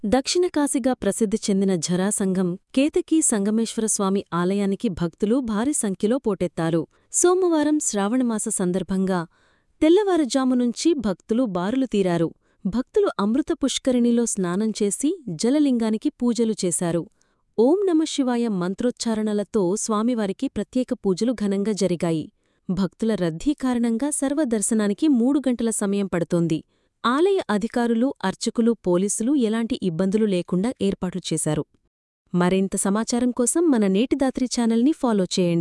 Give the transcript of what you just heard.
దక్షిణ కాశీగా ప్రసిద్ధి చెందిన ఝరాసంఘం కేతకీ సంగమేశ్వరస్వామి ఆలయానికి భక్తులు భారీ సంఖ్యలో పోటెత్తారు సోమవారం శ్రావణమాస సందర్భంగా తెల్లవారుజామునుంచి భక్తులు బారులు తీరారు భక్తులు అమృత పుష్కరిణిలో స్నానం చేసి జలలింగానికి పూజలు చేశారు ఓం నమశివాయ మంత్రోచ్చారణలతో స్వామివారికి ప్రత్యేక పూజలు ఘనంగా జరిగాయి భక్తుల రద్దీ కారణంగా సర్వదర్శనానికి మూడు గంటల సమయం పడుతోంది ఆలయ అధికారులు అర్చకులు పోలీసులు ఎలాంటి ఇబ్బందులు లేకుండా ఏర్పాట్లు చేశారు మరింత సమాచారం కోసం మన నేటిదాత్రి ఛానల్ని ఫాలో చేయండి